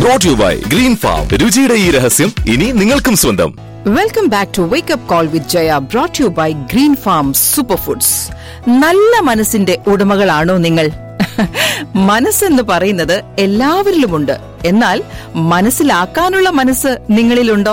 Brought you by green farm രുചിയുടെ ഈ രഹസ്യം ഇനി നിങ്ങൾക്കും സ്വന്തം welcome back to wake up call with Jaya brought you by green farm super foods നല്ല മനസ്സിന്റെ ഉടമകളാണോ നിങ്ങൾ മനസ്സെന്ന് പറയുന്നത് എല്ലാവരിലുമുണ്ട് എന്നാൽ മനസ്സിലാക്കാനുള്ള മനസ്സ് നിങ്ങളിലുണ്ടോ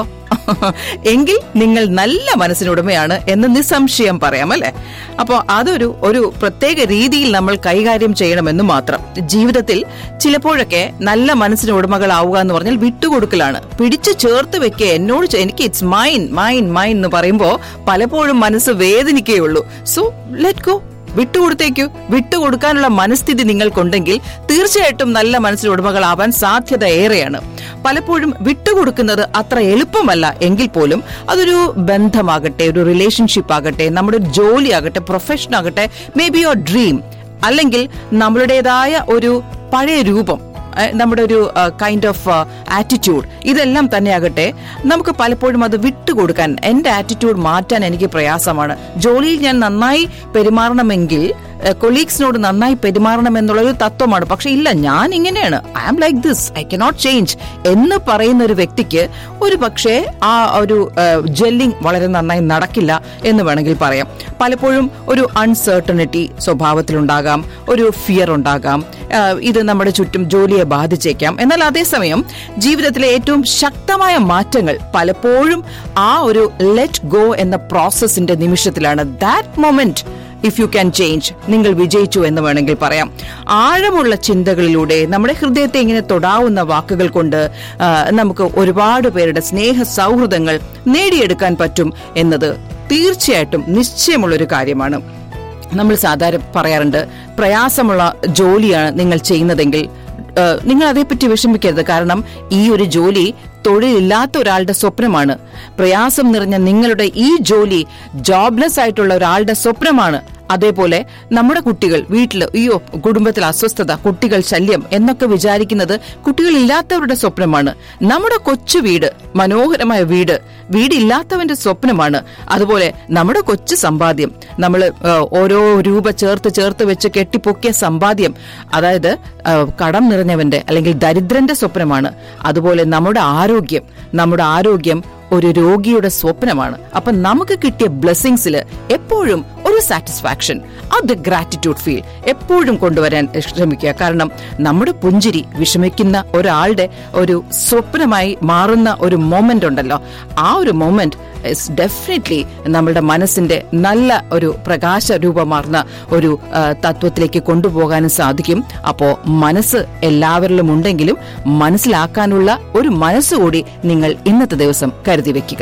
എങ്കിൽ നിങ്ങൾ നല്ല മനസ്സിനുടമയാണ് എന്ന് നിസ്സംശയം പറയാം അല്ലെ അപ്പോൾ അതൊരു ഒരു പ്രത്യേക രീതിയിൽ നമ്മൾ കൈകാര്യം ചെയ്യണമെന്ന് മാത്രം ജീവിതത്തിൽ ചിലപ്പോഴൊക്കെ നല്ല മനസ്സിന് ഉടമകളാവുക എന്ന് പറഞ്ഞാൽ വിട്ടുകൊടുക്കലാണ് പിടിച്ചു ചേർത്ത് വെക്കുക എന്നോട് ചെ- എനിക്ക് ഇറ്റ്സ് മൈൻ മൈൻ മൈൻ എന്ന് പറയുമ്പോൾ പലപ്പോഴും മനസ്സ് വേദനിക്കുകയുള്ളൂ സോ ലെറ്റ് ഗോ വിട്ടുകൊടുത്തേക്കൂ വിട്ടുകൊടുക്കാനുള്ള മനസ്ഥിതി നിങ്ങൾക്കുണ്ടെങ്കിൽ തീർച്ചയായിട്ടും നല്ല മനസ്സിന് ഉടമകളാവാൻ സാധ്യത ഏറെയാണ് പലപ്പോഴും വിട്ടുകൊടുക്കുന്നത് അത്ര എളുപ്പമല്ല എങ്കിൽ പോലും അതൊരു ബന്ധമാകട്ടെ ഒരു റിലേഷൻഷിപ്പ് ആകട്ടെ നമ്മുടെ ഒരു ജോലിയാകട്ടെ പ്രൊഫഷൻ ആകട്ടെ മേ ബി യുവർ ഡ്രീം അല്ലെങ്കിൽ നമ്മളുടേതായ ഒരു പഴയ രൂപം ഏഹ് നമ്മുടെ ഒരു കൈൻഡ് ഓഫ് ആറ്റിറ്റ്യൂഡ് ഇതെല്ലാം തന്നെയാകട്ടെ നമുക്ക് പലപ്പോഴും അത് വിട്ടുകൊടുക്കാൻ എന്റെ ആറ്റിറ്റ്യൂഡ് മാറ്റാൻ എനിക്ക് പ്രയാസമാണ് ജോലിയിൽ ഞാൻ നന്നായി പെരുമാറണമെങ്കിൽ കൊളീഗ്സിനോട് നന്നായി പെരുമാറണം എന്നുള്ള ഒരു തത്വമാണ് പക്ഷെ ഇല്ല ഞാൻ ഇങ്ങനെയാണ് I am like this I cannot change എന്ന് പറയുന്ന ഒരു വ്യക്തിക്ക് ഒരു പക്ഷേ ആ ഒരു ജെല്ലിംഗ് വളരെ നന്നായി നടക്കില്ല എന്ന് വേണമെങ്കിൽ പറയാം പലപ്പോഴും ഒരു അൺസർട്ടണിറ്റി സ്വഭാവത്തിലുണ്ടാകാം ഒരു ഫിയർ ഉണ്ടാകാം ആ, ഇത് നമ്മുടെ ചുറ്റും ജോലിയെ ബാധിച്ചേക്കാം എന്നാൽ അതേസമയം ജീവിതത്തിലെ ഏറ്റവും ശക്തമായ മാറ്റങ്ങൾ പലപ്പോഴും ആ ഒരു ലെറ്റ് ഗോ എന്ന പ്രോസസ്സിന്റെ നിമിഷത്തിലാണ് that moment if you can change നിങ്ങൾ വിജയിച്ചു എന്ന് വേണമെങ്കിൽ പറയാം ആഴമുള്ള ചിന്തകളിലൂടെ നമ്മുടെ ഹൃദയത്തെ ഇങ്ങനെ തൊടാവുന്ന വാക്കുകൾ കൊണ്ട് ആ, നമുക്ക് ഒരുപാട് പേരുടെ സ്നേഹ സൗഹൃദങ്ങൾ നേടിയെടുക്കാൻ പറ്റും എന്നത് തീർച്ചയായിട്ടും നിശ്ചയമുള്ളൊരു കാര്യമാണ് നമ്മൾ സാധാരണ പറയാറുണ്ട് പ്രയാസമുള്ള ജോലിയാണ് നിങ്ങൾ ചെയ്യുന്നതെങ്കിൽ ഏഹ്, നിങ്ങൾ അതേപ്പറ്റി വിഷമിക്കരുത് കാരണം ഈ ഒരു ജോലി തൊഴിലില്ലാത്ത ഒരാളുടെ സ്വപ്നമാണ് പ്രയാസം നിറഞ്ഞ നിങ്ങളുടെ ഈ ജോലി ജോബ്ലെസ് ആയിട്ടുള്ള ഒരാളുടെ സ്വപ്നമാണ് അതേപോലെ നമ്മുടെ കുട്ടികൾ വീട്ടിൽ അയ്യോ കുടുംബത്തിൽ അസ്വസ്ഥത കുട്ടികൾ ശല്യം എന്നൊക്കെ വിചാരിക്കുന്നത് കുട്ടികളില്ലാത്തവരുടെ സ്വപ്നമാണ് നമ്മുടെ കൊച്ചു വീട് മനോഹരമായ വീട് വീടില്ലാത്തവന്റെ സ്വപ്നമാണ് അതുപോലെ നമ്മുടെ കൊച്ചു സമ്പാദ്യം നമ്മൾ ഓരോ രൂപ ചേർത്ത് ചേർത്ത് വെച്ച് കെട്ടിപ്പൊക്കിയ സമ്പാദ്യം അതായത് ആ, കടം നിറഞ്ഞവന്റെ അല്ലെങ്കിൽ ദരിദ്രന്റെ സ്വപ്നമാണ് അതുപോലെ നമ്മുടെ ആരോഗ്യം നമ്മുടെ ആരോഗ്യം ഒരു രോഗിയുടെ സ്വപ്നമാണ് അപ്പൊ നമുക്ക് കിട്ടിയ ബ്ലെസ്സിങ്സിൽ എപ്പോഴും ഒരു സാറ്റിസ്ഫാക്ഷൻ അത് ഗ്രാറ്റിറ്റ്യൂഡ് ഫീൽ എപ്പോഴും കൊണ്ടുവരാൻ ശ്രമിക്കുക കാരണം നമ്മുടെ പുഞ്ചിരി വിഷമിക്കുന്ന ഒരാളുടെ ഒരു സ്വപ്നമായി മാറുന്ന ഒരു മൊമെന്റ് ഉണ്ടല്ലോ ആ ഒരു മൊമെന്റ് ഇസ് ഡെഫിനറ്റ്ലി നമ്മുടെ മനസ്സിന്റെ നല്ല ഒരു പ്രകാശ രൂപമാർന്ന ഒരു ആ, തത്വത്തിലേക്ക് കൊണ്ടുപോകാനും സാധിക്കും അപ്പോ മനസ്സ് എല്ലാവരിലും ഉണ്ടെങ്കിലും മനസ്സിലാക്കാനുള്ള ഒരു മനസ്സുകൂടി നിങ്ങൾ ഇന്നത്തെ ദിവസം കരുതി വെക്കുക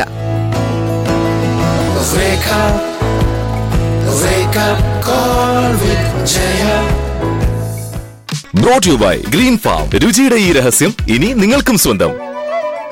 Wake up, wake up, call with Jaya. Brought you by green farm രുചിയുടെ ഈ രഹസ്യം ഇനി നിങ്ങൾക്കും സ്വന്തം